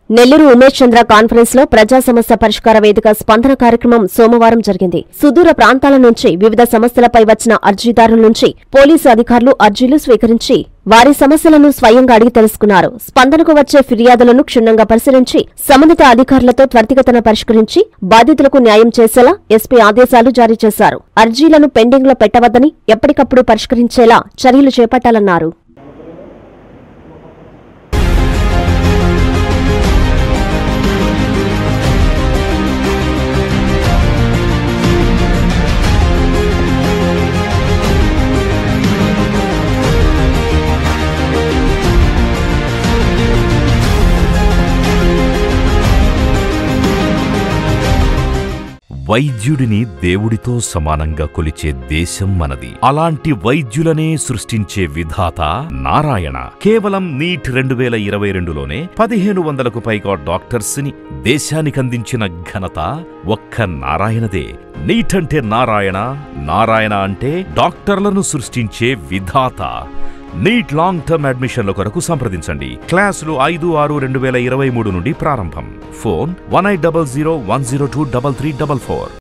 నెల్లూరు ఉమేష్ చంద్ర conference లో ప్రజా సమస్య పరిష్కార వేదిక స్పందన కార్యక్రమం సోమవారం జరిగింది సుదూర ప్రాంతాల నుంచి వివిధ సమస్యలపై వచ్చిన అర్జీదారుల నుంచి పోలీసు అధికారులు అర్జీలు స్వీకరించి వారి సమస్యలను స్వయంగా అడిగి తెలుసుకున్నారు స్పందనకు వచ్చే ఫిర్యాదులను క్షుణ్ణంగా పరిశీలించి సంబంధిత అధికారులతో త్వరితగతిన పరిష్కరించి బాధితులకు న్యాయం చేసేలా ఎస్పీ ఆదేశాలు జారీ చేశారు అర్జీలను పెండింగ్ లో పెట్టవద్దని ఎప్పటికప్పుడు పరిష్కరించేలా చర్యలు చేపట్టాలన్నారు వైద్యుడిని దేవుడితో సమానంగా కొలిచే దేశం మనది అలాంటి వైద్యులనే సృష్టించే విధాత నారాయణ కేవలం నీట్ రెండు వేల ఇరవై రెండులోనే పదిహేను వందలకు పైగా డాక్టర్స్ ని దేశానికి అందించిన ఘనత ఒక్క నారాయణదే నీట్ అంటే నారాయణ నారాయణ అంటే డాక్టర్లను సృష్టించే విధాత నీట్ లాంగ్ టర్మ్ అడ్మిషన్ల కొరకు సంప్రదించండి క్లాసులు ఐదు ఆరు రెండు వేల ఇరవై మూడు నుండి ప్రారంభం phone one eight double zero one zero two double three double four